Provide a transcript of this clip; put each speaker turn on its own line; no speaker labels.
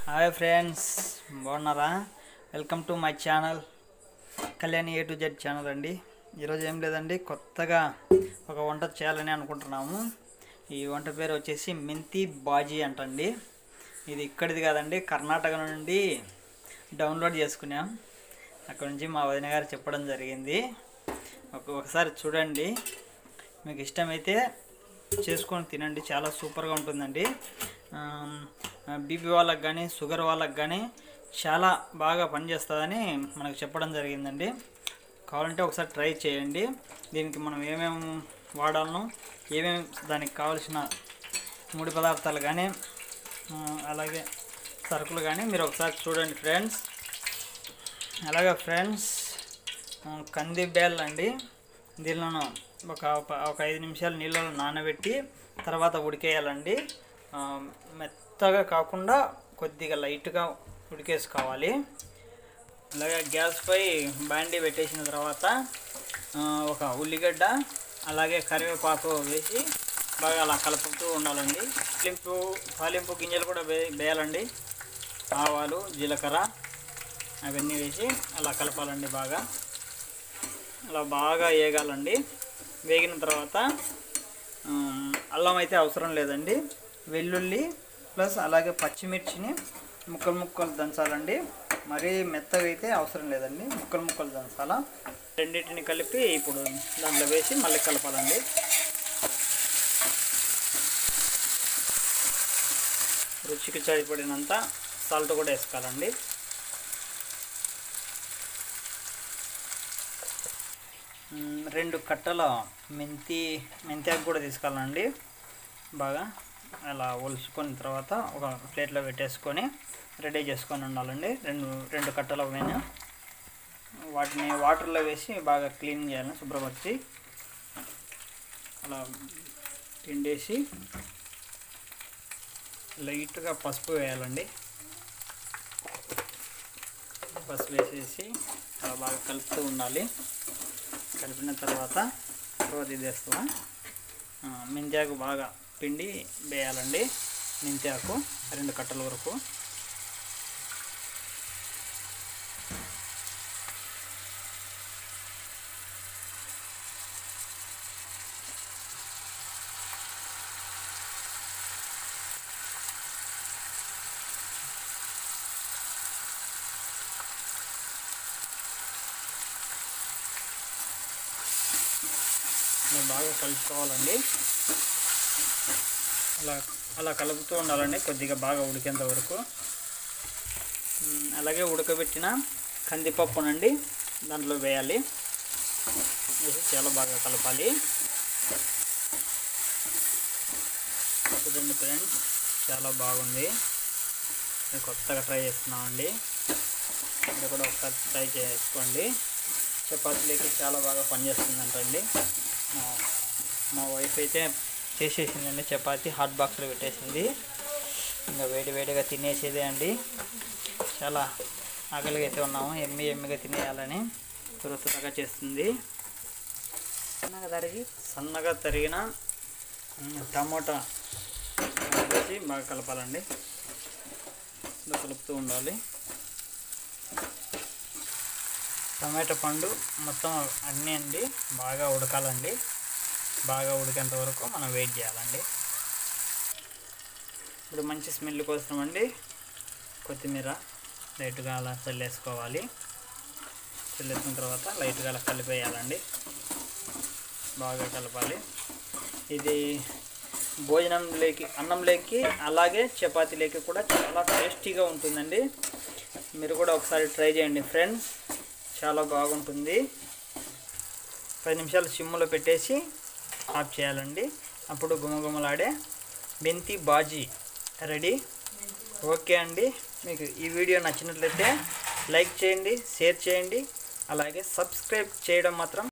hi friends బాగున్నారా welcome to my channel Kalyani A to Z channel అండి ఈరోజు ఏం లేదండి కొత్తగా ఒక వంట చేయాలని అనుకుంటున్నాము ఈ వంట పేరు వచ్చేసి మెంతి బాజీ అంటండి ఇది ఇక్కడిది కాదండి కర్ణాటక నుండి డౌన్లోడ్ చేసుకున్నాం అక్కడ నుంచి మా వదిన గారు చెప్పడం జరిగింది ఒక ఒకసారి చూడండి మీకు ఇష్టమైతే చేసుకొని తినండి చాలా సూపర్గా ఉంటుందండి బీపీ వాళ్ళకి కానీ షుగర్ వాళ్ళకి కానీ చాలా బాగా పనిచేస్తుందని మనకు చెప్పడం జరిగిందండి కావాలంటే ఒకసారి ట్రై చేయండి దీనికి మనం ఏమేమి వాడాలనో ఏమేమి దానికి కావాల్సిన ముడి పదార్థాలు కానీ ఆ, అలాగే సరుకులు కానీ మీరు ఒకసారి చూడండి ఫ్రెండ్స్ అలాగే ఫ్రెండ్స్ ఆ, కంది బేల్ అండి దీనిలో ఒక ఒక- ఒక ఐదు నిమిషాలు నీళ్ళలో నానబెట్టి తర్వాత ఉడికేయాలండి ఆ, మెత్తగా కాకుండా కొద్దిగా లైట్గా ఉడికేసుకోవాలి అలాగే గ్యాస్పై బాండీ పెట్టేసిన తర్వాత ఆ, ఒక ఉల్లిగడ్డ అలాగే కరివేపాకు వేసి బాగా అలా కలుపుతూ ఉండాలండి తాలింపు తాలింపు గింజలు కూడా వే వేయాలండి ఆవాలు జీలకర్ర అవన్నీ వేసి అలా కలపాలండి బాగా అలా బాగా వేగాలండి వేగిన తర్వాత ఉమ్, అల్లం అయితే అవసరం లేదండి వెల్లుల్లి ప్లస్ అలాగే పచ్చిమిర్చిని ముక్కలు ముక్కలు దంచాలండి మరీ మెత్తగా అయితే అవసరం లేదండి ముక్కలు ముక్కలు దంచాలా రెండింటిని కలిపి ఇప్పుడు దాంట్లో వేసి మళ్ళీ కలపాలండి రుచికి సరిపడినంత సాల్ట్ కూడా వేసుకోవాలండి మ్, రెండు కట్టల మెంతి మెంతాకు కూడా తీసుకోవాలండి బాగా అలా ఒలుచుకున్న తర్వాత ఒక ప్లేట్లో పెట్టేసుకొని రెడీ చేసుకొని ఉండాలండి రెండు రెండు కట్టల పైన వాటిని వాటర్లో వేసి బాగా క్లీన్ చేయాలి శుభ్రపరిచి అలా పిండేసి లైట్గా పసుపు వేయాలండి పసుపు వేసేసి అలా బాగా కలుపుతూ ఉండాలి కలిపిన తర్వాత తర్వాత ఇది వేస్తాం మెంతాకు బాగా పిండి వేయాలండి మెంతాకు రెండు కట్టల వరకు ఇలా బాగా కలుపుకోవాలండి అలా అలా కలుపుతూ ఉండాలండి కొద్దిగా బాగా ఉడికేంత వరకు మ్, అలాగే ఉడకబెట్టిన కందిపప్పునండి దాంట్లో వేయాలి వేసి చాలా బాగా కలపాలి చూడండి ఫ్రెండ్స్ చాలా బాగుంది నేను కొత్తగా ట్రై చేస్తున్నామండి మీరు కూడా ఒకసారి ట్రై చేసుకోండి చపాతీలకి చాలా బాగా పనిచేస్తుందంటండి మా- మా వైఫ్ అయితే చేసేసిందండి చపాతీ హాట్ బాక్స్లో పెట్టేసింది ఇంకా వేడి వేడిగా తినేసేదే అండి చాలా ఆకలిగా అయితే ఉన్నాము ఎమ్మి ఎమ్మిగా తినేయాలని త్వర త్వరగా చేస్తుంది సన్నగా తరిగి సన్నగా తరిగిన ఉమ్, టమోటా వేసి బాగా కలపాలండి ఇలా కలుపుతూ ఉండాలి టమాటా పండు మొత్తం అన్నీ అండి బాగా ఉడకాలండి బాగా ఉడికేంత వరకు మనం వెయిట్ చేయాలండి ఇప్పుడు మంచి స్మెల్ కోసం అండి కొత్తిమీర లైట్గా అలా చల్లేసుకోవాలి చల్లేసిన తర్వాత లైట్గా అలా కలిపేయాలండి బాగా కలపాలి ఇది భోజనంలోకి అన్నంలోకి అలాగే చపాతీలోకి కూడా చాలా టేస్టీగా ఉంటుందండి మీరు కూడా ఒకసారి ట్రై చేయండి ఫ్రెండ్స్ చాలా బాగుంటుంది పది నిమిషాలు సిమ్లో పెట్టేసి ఆఫ్ చేయాలండి అప్పుడు గుమగుమలాడే మెంతి బాజీ రెడీ ఓకే అండి మీకు ఈ వీడియో నచ్చినట్లయితే లైక్ చేయండి షేర్ చేయండి అలాగే సబ్స్క్రైబ్ చేయడం మాత్రం